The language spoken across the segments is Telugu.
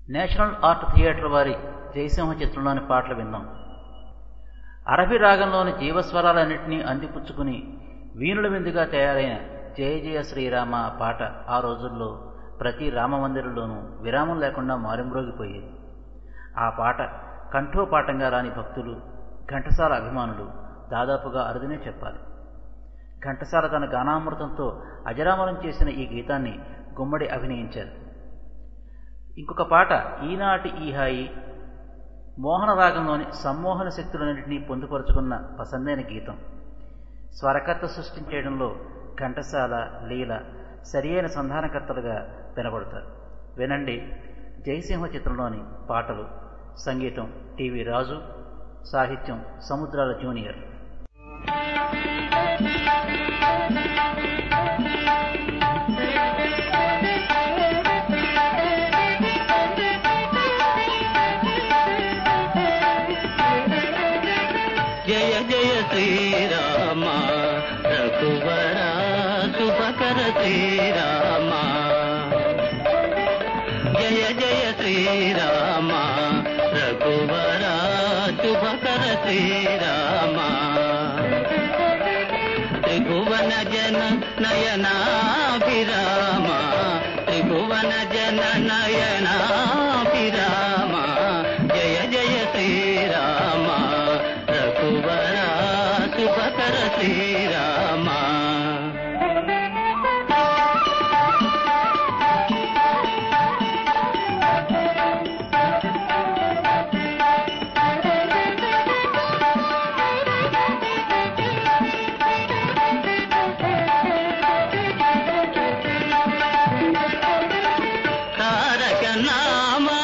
నేషనల్ ఆర్ట్ థియేటర్ వారి జయసింహ చిత్రంలోని పాటలు విందాం అరబి రాగంలోని జీవస్వరాలన్నింటినీ అందిపుచ్చుకుని వీణుల విందుగా తయారైన జయ జయ శ్రీరామ పాట ఆ రోజుల్లో ప్రతి రామమందిరంలోనూ విరామం లేకుండా మారుమ్రోగిపోయేది ఆ పాట కంఠోపాఠంగా రాని భక్తులు ఘంటసాల అభిమానులు దాదాపుగా అరుదునే చెప్పాలి ఘంటసాల తన గానామృతంతో అజరామరం చేసిన ఈ గీతాన్ని గుమ్మడి అభినయించారు ఇంకొక పాట ఈనాటి ఈ హాయి మోహన రాగంలోని సమ్మోహన శక్తులన్నింటినీ పొందుపరుచుకున్న పసందైన గీతం స్వరకర్త సృష్టించేయడంలో ఘంటసాల లీల సరియైన సంధానకర్తలుగా వినబడతారు వినండి జయసింహ చిత్రంలోని పాటలు సంగీతం టివి రాజు సాహిత్యం సముద్రాల జూనియర్ జయ జయ శ్రీరామ రఘువర శుభకర శ్రీరామ జయ జయ శ్రీరామ రఘువర శుభకర శ్రీరామ త్రిభువన జన నయనాభిరామ త్రిభువన జన నయనాభిరామ జయ జయ శ్రీరామ రఘువర శుభకర శ్రీరామ తారక నామా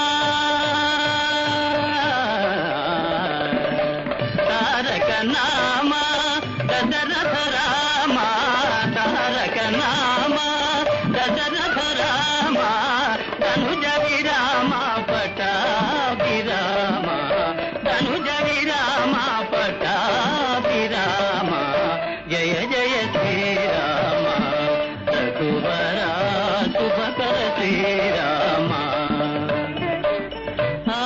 తారక నామా దశరథ రామ తారక నామా దశరథ రామ ధనుజ విరామ పటాభిరామ ధనుజ విరామ పటాభిరామ జయ జయ శ్రీరామ రఘువర శుభకర శ్రీరామ ఆ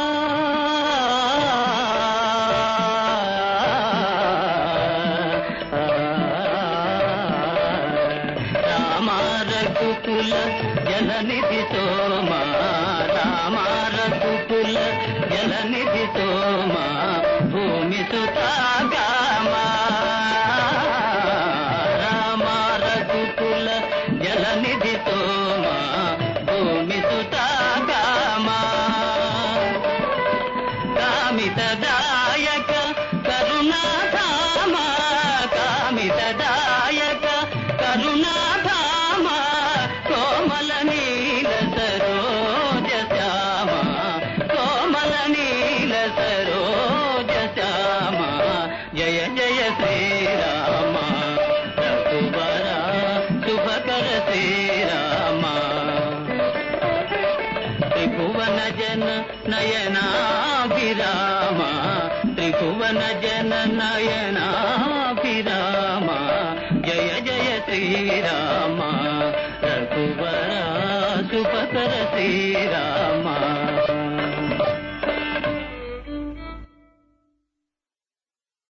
రామ రఘుకుల జలనిధి సోమ రామ రఘుకుల జలనిధి సోమ భూమి సుతాగామ రామ రఘుకుల జలనిధి సోమ భూమి సుతాగామ కామితదాయక కరుణాధామ కామితదాయక కరుణాధామ కోమల నీల సరోజ శ్యామ కోమల నీల సరోజ శ్యామ జయ జయ శ్రీరామ రఘువర శుభకర శ్రీరామ త్రిభువన జన నయనాభిరామ త్రిభువన జన నయనాభిరామ జయ జయ శ్రీరామ రఘువర శుభకర శ్రీరామ